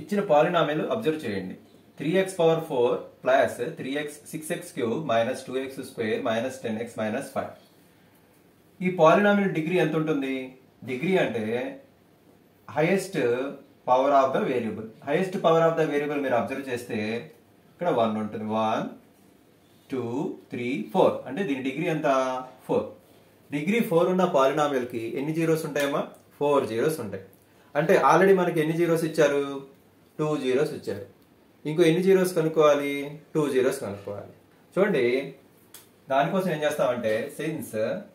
ఇచ్చిన polynomial observe చేయండి three x power four plus three x six x cube minus two x square minus ten x minus five ఈ polynomial degree ఎంత ఉంటుంది degree అంటే highest power of the variable highest power of the variable మీరు observe చేస్తే ఇక్కడ one ఉంటుంది one two three four అంటే దీని డిగ్రీ ఎంత ఫోర్ డిగ్రీ ఫోర్ ఉన్న పాలినామిల్ కి ఎన్ని జీరోస్ ఉంటాయమ్మా ఫోర్ జీరోస్ ఉంటాయి అంటే ఆల్రెడీ మనకి ఎన్ని జీరోస్ ఇచ్చారు టూ జీరోస్ ఇచ్చారు ఇంకో ఎన్ని జీరోస్ కనుక్కోవాలి టూ జీరోస్ కనుక్కోవాలి చూడండి దానికోసం ఏం చేస్తామంటే since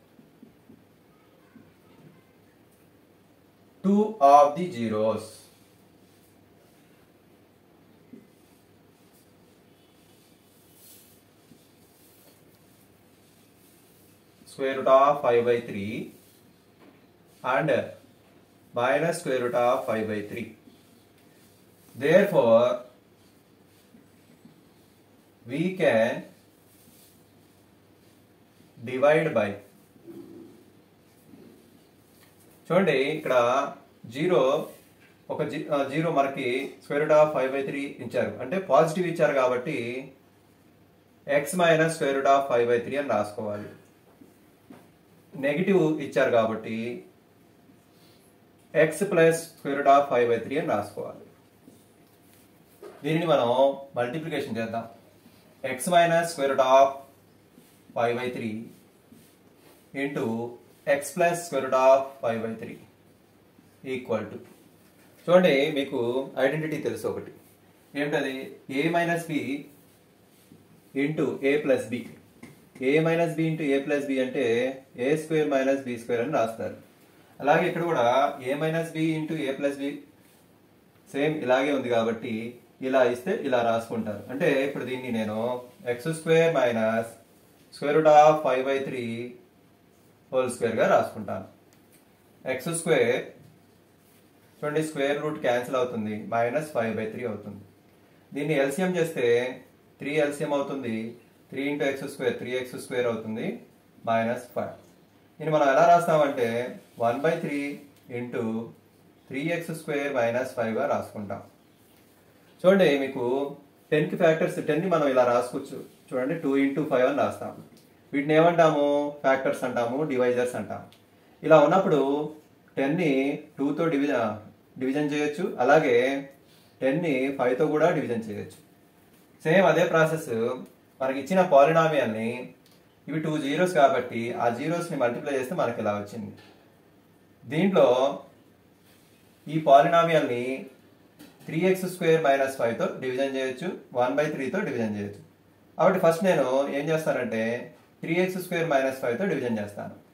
two of the zeros square root of 5 by 3 and minus square root of 5 by 3. Therefore, we can divide by చూడండి ఇక్కడ జీరో ఒక జీరో మనకి square root of five by three ఇచ్చారు అంటే పాజిటివ్ ఇచ్చారు కాబట్టి x minus square root of five by three అని రాసుకోవాలి నెగిటివ్ ఇచ్చారు కాబట్టి x plus square root of five by three అని రాసుకోవాలి దీనిని మనం మల్టిప్లికేషన్ చేద్దాం x minus square root of five by three into x plus square root of five by three equal to చూడండి మీకు ఐడెంటిటీ తెలుసు ఒకటి ఏమిటది a minus b into a plus b a minus b into a plus b అంటే a square minus b square అని రాస్తారు అలాగే ఇక్కడ కూడా a minus b into a plus b same ఇలాగే ఉంది కాబట్టి ఇలా ఇస్తే ఇలా రాసుకుంటారు అంటే ఇప్పుడు దీన్ని నేను x square minus square root of five by three whole స్క్వేర్గా రాసుకుంటాను ఎక్స్ స్క్వేర్ చూడండి స్క్వేర్ రూట్ క్యాన్సిల్ అవుతుంది మైనస్ ఫైవ్ బై త్రీ అవుతుంది దీన్ని ఎల్సిఎం చేస్తే త్రీ ఎల్సిఎం అవుతుంది three into x square three x square అవుతుంది మైనస్ ఫైవ్ దీన్ని మనం ఎలా రాస్తామంటే one by three into three x square minus ఫైవ్గా రాసుకుంటాం చూడండి మీకు టెన్కి ఫ్యాక్టర్స్ టెన్ని మనం ఇలా రాసుకోవచ్చు చూడండి టూ ఇంటూ ఫైవ్ అని రాస్తాం వీటిని ఏమంటాము ఫ్యాక్టర్స్ అంటాము డివైజర్స్ అంటాము ఇలా ఉన్నప్పుడు టెన్ని టూతో డివిజన్ డివిజన్ చేయొచ్చు అలాగే టెన్ని ఫైవ్తో కూడా డివిజన్ చేయొచ్చు సేమ్ అదే ప్రాసెస్ మనకి ఇచ్చిన పాలినామియల్ని ఇవి టూ జీరోస్ కాబట్టి ఆ జీరోస్ని మల్టిప్లై చేస్తే మనకి ఇలా వచ్చింది దీంట్లో ఈ పాలినామియల్ని త్రీ ఎక్స్ స్క్వేర్ మైనస్ ఫైవ్తో డివిజన్ చేయొచ్చు వన్ బై త్రీతో డివిజన్ చేయొచ్చు కాబట్టి ఫస్ట్ నేను ఏం చేస్తానంటే త్రీ ఎక్స్ స్క్వేర్ మైనస్ ఫైవ్తో డివిజన్ చేస్తాను